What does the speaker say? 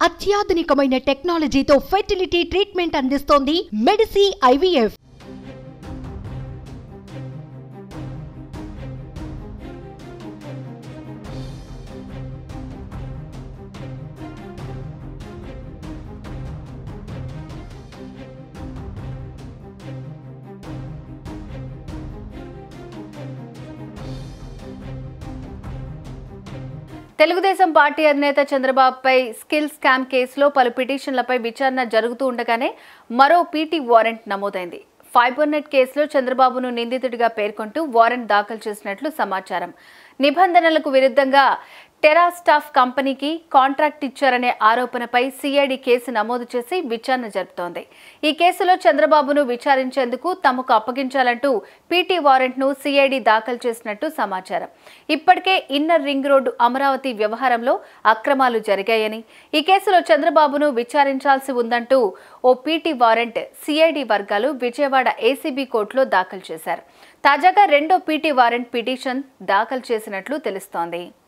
అత్యాధునికమైన టెక్నాలజీతో fertility treatment అందిస్తోంది Medici IVF Telugu Desam party అధినేత చంద్రబాబుపై స్కిల్ స్కామ్ కేసులో పలు పిటిషన్లపై విచారణ జరుగుతూ ఉండగానే మరో పీటీ వారెంట్ నమోదైంది ఫైబర్నెట్ కేసులో చంద్రబాబును నిందితుడిగా పేర్కొంటూ వారెంట్ దాఖలు చేసినట్లు సమాచారం నిబంధనలకు విరుద్ధంగా టెరాస్టాఫ్ కంపెనీకి కాంట్రాక్ట్ ఇచ్చారనే ఆరోపణపై సిఐడి కేసు నమోదు చేసి విచారణ జరుపుతోంది ఈ కేసులో చంద్రబాబును విచారించేందుకు తమకు అప్పగించాలంటూ పీటీ వారెంట్ను సిఐడి దాఖలు చేసినట్టు సమాచారం ఇప్పటికే ఇన్నర్ రింగ్ రోడ్డు అమరావతి వ్యవహారంలో అక్రమాలు జరిగాయని ఈ కేసులో చంద్రబాబును విచారించాల్సి ఉందంటూ ఓ పీటీ వారెంట్ సిఐడి వర్గాలు విజయవాడ ఏసీబీ కోర్టులో దాఖలు చేశారు తాజాగా రెండో పీటీ వారెంట్ పిటిషన్ దాఖలు చేసినట్లు తెలుస్తోంది